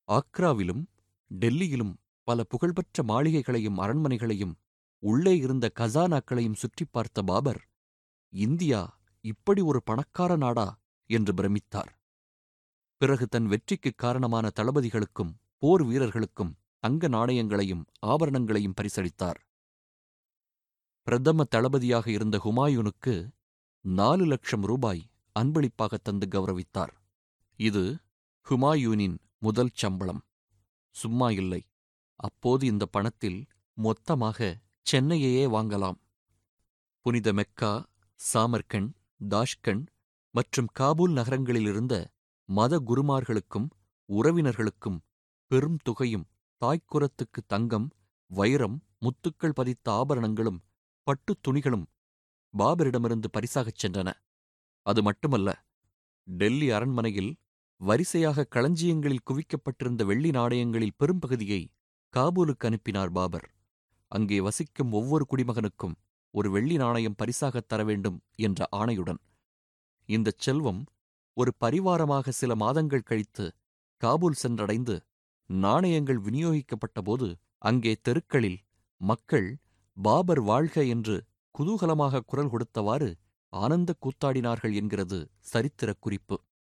ஆக்ராவிலும் டெல்லியிலும் பல புகழ்பெற்ற மாளிகைகளையும் அரண்மனைகளையும் உள்ளே இருந்த கசானாக்களையும் சுற்றிப் பார்த்த பாபர் இந்தியா இப்படி ஒரு பணக்கார நாடா என்று பிரமித்தார் பிறகு தன் வெற்றிக்குக் காரணமான தளபதிகளுக்கும் போர் வீரர்களுக்கும் தங்க நாணயங்களையும் ஆபரணங்களையும் பரிசளித்தார் பிரதம தளபதியாக இருந்த ஹுமாயூனுக்கு நாலு லட்சம் ரூபாய் அன்பளிப்பாக தந்து கௌரவித்தார் இது ஹுமாயூனின் முதல் சம்பளம் சும்மா இல்லை அப்போது இந்த பணத்தில் மொத்தமாக சென்னையையே வாங்கலாம் புனித மெக்கா சாமர்கண்ட் தாஷ்கண்ட் மற்றும் காபூல் நகரங்களிலிருந்த மத குருமார்களுக்கும் உறவினர்களுக்கும் பெரும் தொகையும் தாய்க்குரத்துக்கு தங்கம் வைரம் முத்துக்கள் பதித்த ஆபரணங்களும் பட்டுத் துணிகளும் பாபரிடமிருந்து பரிசாகச் சென்றன அது மட்டுமல்ல டெல்லி அரண்மனையில் வரிசையாக களஞ்சியங்களில் குவிக்கப்பட்டிருந்த வெள்ளி நாணயங்களில் பெரும்பகுதியை காபூலுக்கு அனுப்பினார் பாபர் அங்கே வசிக்கும் ஒவ்வொரு குடிமகனுக்கும் ஒரு வெள்ளி நாணயம் பரிசாகத் தர வேண்டும் என்ற ஆணையுடன் இந்தச் செல்வம் ஒரு பரிவாரமாக சில மாதங்கள் கழித்து காபூல் சென்றடைந்து நாணயங்கள் விநியோகிக்கப்பட்டபோது அங்கே தெருக்களில் மக்கள் பாபர் வாழ்க என்று குதூகலமாக குரல் கொடுத்தவாறு ஆனந்த கூத்தாடினார்கள் என்கிறது சரித்திரக் குறிப்பு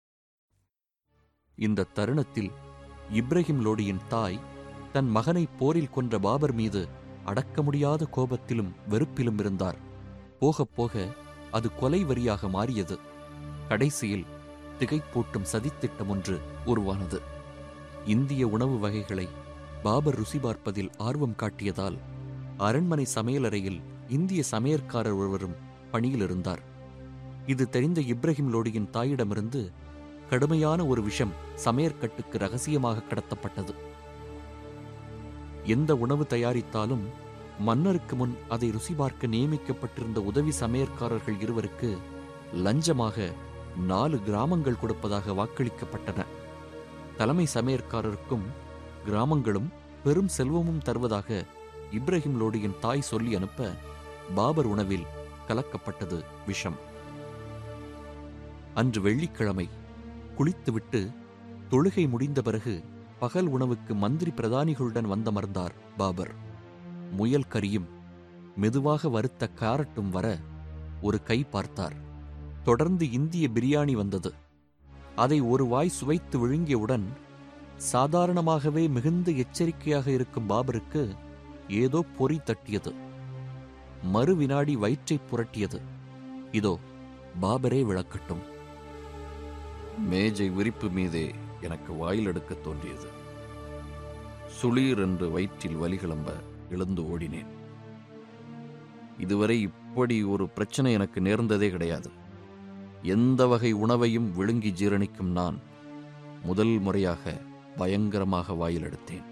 இந்த தருணத்தில் இப்ரஹிம் லோடியின் தாய் தன் மகனை போரில் கொன்ற பாபர் மீது அடக்க முடியாத கோபத்திலும் வெறுப்பிலும் இருந்தார் போகப் போக அது கொலை வரியாக மாறியது கடைசியில் திகைப்பூட்டும் சதித்திட்டம் ஒன்று உருவானது இந்திய உணவு வகைகளை பாபர் ருசி பார்ப்பதில் ஆர்வம் காட்டியதால் அரண்மனை சமையலறையில் இந்திய சமையற்காரர் ஒருவரும் பணியில் இருந்தார் இது தெரிந்த இப்ரஹிம் லோடியின் தாயிடமிருந்து கடுமையான ஒரு விஷம் சமையற்கட்டுக்கு ரகசியமாக கடத்தப்பட்டது எந்த உணவு தயாரித்தாலும் மன்னருக்கு முன் அதை ருசி பார்க்க நியமிக்கப்பட்டிருந்த உதவி சமையற்காரர்கள் இருவருக்கு லஞ்சமாக நாலு கிராமங்கள் கொடுப்பதாக வாக்களிக்கப்பட்டன தலைமை சமையற்காரருக்கும் கிராமங்களும் பெரும் செல்வமும் தருவதாக இப்ரஹிம் லோடியின் தாய் சொல்லி அனுப்ப பாபர் உணவில் கலக்கப்பட்டது விஷம் அன்று வெள்ளிக்கிழமை குளித்துவிட்டு தொழுகை முடிந்த பிறகு பகல் உணவுக்கு மந்திரி பிரதானிகளுடன் வந்தமர்ந்தார் பாபர் முயல் கறியும் மெதுவாக வறுத்த காரட்டும் வர ஒரு கை பார்த்தார் தொடர்ந்து இந்திய பிரியாணி வந்தது அதை ஒரு வாய் சுவைத்து விழுங்கியவுடன் சாதாரணமாகவே மிகுந்த எச்சரிக்கையாக இருக்கும் பாபருக்கு ஏதோ பொறி தட்டியது மறு வினாடி வயிற்றைப் புரட்டியது இதோ பாபரே விளக்கட்டும் மேஜை விரிப்பு மீதே எனக்கு வாயில் எடுக்கத் தோன்றியது சுளீர் என்று வயிற்றில் வலி கிளம்ப எழுந்து ஓடினேன் இதுவரை இப்படி ஒரு பிரச்சனை எனக்கு நேர்ந்ததே கிடையாது எந்த வகை உணவையும் விழுங்கி ஜீரணிக்கும் நான் முதல் முறையாக பயங்கரமாக வாயில் எடுத்தேன்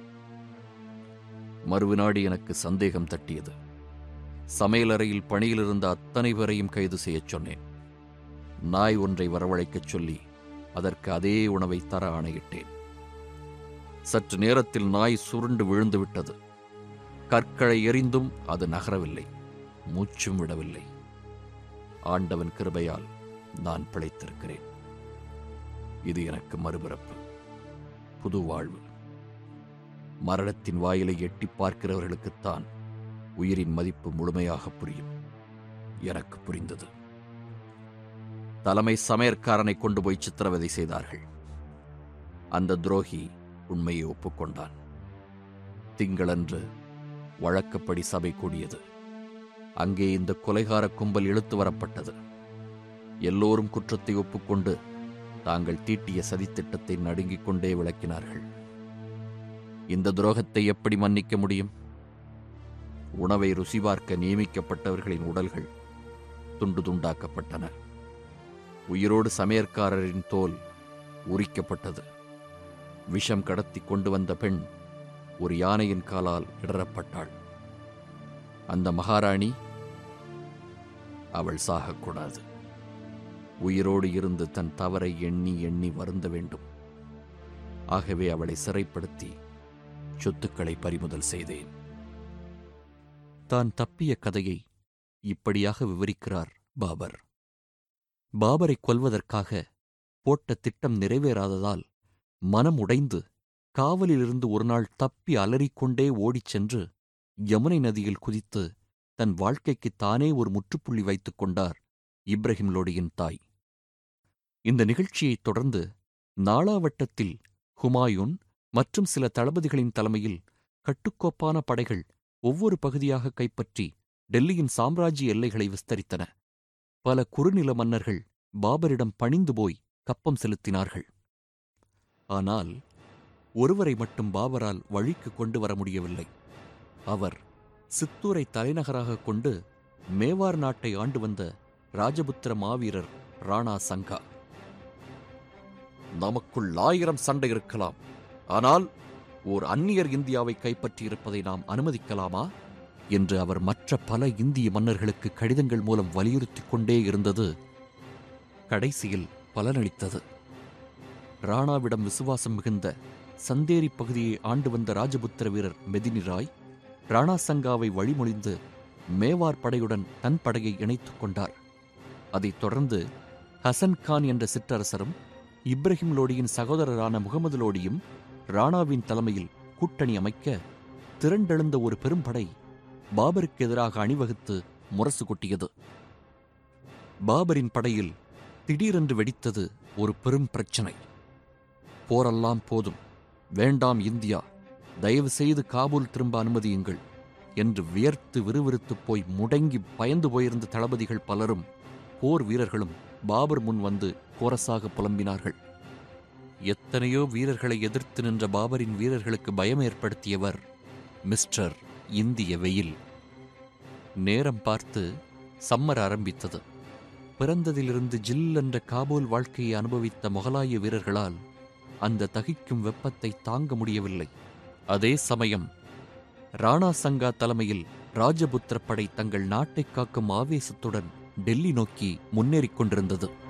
மறுவினாடி எனக்கு சந்தேகம் தட்டியது சமையலறையில் பணியில் இருந்த அத்தனை பேரையும் கைது செய்யச் சொன்னேன் நாய் ஒன்றை வரவழைக்கச் சொல்லி அதற்கு அதே உணவை தர ஆணையிட்டேன் சற்று நேரத்தில் நாய் சுருண்டு விழுந்து விட்டது கற்களை எறிந்தும் அது நகரவில்லை மூச்சும் விடவில்லை ஆண்டவன் கிருபையால் நான் பிழைத்திருக்கிறேன் இது எனக்கு மறுபிறப்பு புது வாழ்வு மரணத்தின் வாயிலை எட்டிப் பார்க்கிறவர்களுக்குத்தான் உயிரின் மதிப்பு முழுமையாக புரியும் எனக்கு புரிந்தது தலைமை சமையற்காரனை கொண்டு போய் சித்திரவதை செய்தார்கள் அந்த துரோகி உண்மையை ஒப்புக்கொண்டான் திங்களன்று வழக்கப்படி சபை கூடியது அங்கே இந்த கொலைகார கும்பல் இழுத்து வரப்பட்டது எல்லோரும் குற்றத்தை ஒப்புக்கொண்டு தாங்கள் தீட்டிய சதித்திட்டத்தை நடுங்கிக் கொண்டே விளக்கினார்கள் இந்த துரோகத்தை எப்படி மன்னிக்க முடியும் உணவை ருசி பார்க்க நியமிக்கப்பட்டவர்களின் உடல்கள் துண்டு துண்டாக்கப்பட்டன உயிரோடு சமையற்காரரின் தோல் உரிக்கப்பட்டது விஷம் கடத்தி கொண்டு வந்த பெண் ஒரு யானையின் காலால் இடறப்பட்டாள் அந்த மகாராணி அவள் சாகக்கூடாது உயிரோடு இருந்து தன் தவறை எண்ணி எண்ணி வருந்த வேண்டும் ஆகவே அவளை சிறைப்படுத்தி சொத்துக்களை பறிமுதல் செய்தேன் தான் தப்பிய கதையை இப்படியாக விவரிக்கிறார் பாபர் பாபரை கொல்வதற்காக போட்ட திட்டம் நிறைவேறாததால் மனம் உடைந்து காவலிலிருந்து ஒருநாள் தப்பி அலறிக்கொண்டே ஓடிச் சென்று யமுனை நதியில் குதித்து தன் வாழ்க்கைக்குத் தானே ஒரு முற்றுப்புள்ளி வைத்துக் கொண்டார் இப்ரஹிம் லோடியின் தாய் இந்த நிகழ்ச்சியைத் தொடர்ந்து நாளாவட்டத்தில் ஹுமாயூன் மற்றும் சில தளபதிகளின் தலைமையில் கட்டுக்கோப்பான படைகள் ஒவ்வொரு பகுதியாக கைப்பற்றி டெல்லியின் சாம்ராஜ்ய எல்லைகளை விஸ்தரித்தன பல குறுநில மன்னர்கள் பாபரிடம் பணிந்து போய் கப்பம் செலுத்தினார்கள் ஆனால் ஒருவரை மட்டும் பாபரால் வழிக்கு கொண்டு வர முடியவில்லை அவர் சித்தூரை தலைநகராகக் கொண்டு மேவார் நாட்டை ஆண்டு வந்த ராஜபுத்திர மாவீரர் ராணா சங்கா நமக்குள் ஆயிரம் சண்டை இருக்கலாம் ஆனால் ஓர் அந்நியர் இந்தியாவை கைப்பற்றியிருப்பதை நாம் அனுமதிக்கலாமா என்று அவர் மற்ற பல இந்திய மன்னர்களுக்கு கடிதங்கள் மூலம் வலியுறுத்திக் கொண்டே இருந்தது கடைசியில் பலனளித்தது ராணாவிடம் விசுவாசம் மிகுந்த சந்தேரி பகுதியை ஆண்டு வந்த ராஜபுத்திர வீரர் மெதினி ராய் ராணா சங்காவை வழிமொழிந்து மேவார் படையுடன் தன் படையை இணைத்துக் கொண்டார் அதைத் தொடர்ந்து ஹசன் கான் என்ற சிற்றரசரும் இப்ரஹிம் லோடியின் சகோதரரான முகமது லோடியும் ராணாவின் தலைமையில் கூட்டணி அமைக்க திரண்டெழுந்த ஒரு பெரும்படை பாபருக்கு எதிராக அணிவகுத்து முரசு கொட்டியது பாபரின் படையில் திடீரென்று வெடித்தது ஒரு பெரும் பிரச்சனை போரெல்லாம் போதும் வேண்டாம் இந்தியா தயவு செய்து காபூல் திரும்ப அனுமதியுங்கள் என்று வியர்த்து விறுவிறுத்துப் போய் முடங்கி பயந்து போயிருந்த தளபதிகள் பலரும் போர் வீரர்களும் பாபர் முன் வந்து கோரஸாக புலம்பினார்கள் எத்தனையோ வீரர்களை எதிர்த்து நின்ற பாபரின் வீரர்களுக்கு பயம் ஏற்படுத்தியவர் மிஸ்டர் இந்திய வெயில் நேரம் பார்த்து சம்மர் ஆரம்பித்தது பிறந்ததிலிருந்து ஜில் என்ற காபூல் வாழ்க்கையை அனுபவித்த முகலாய வீரர்களால் அந்த தகிக்கும் வெப்பத்தை தாங்க முடியவில்லை அதே சமயம் ராணா சங்கா தலைமையில் ராஜபுத்திர படை தங்கள் நாட்டைக் காக்கும் ஆவேசத்துடன் டெல்லி நோக்கி முன்னேறிக் கொண்டிருந்தது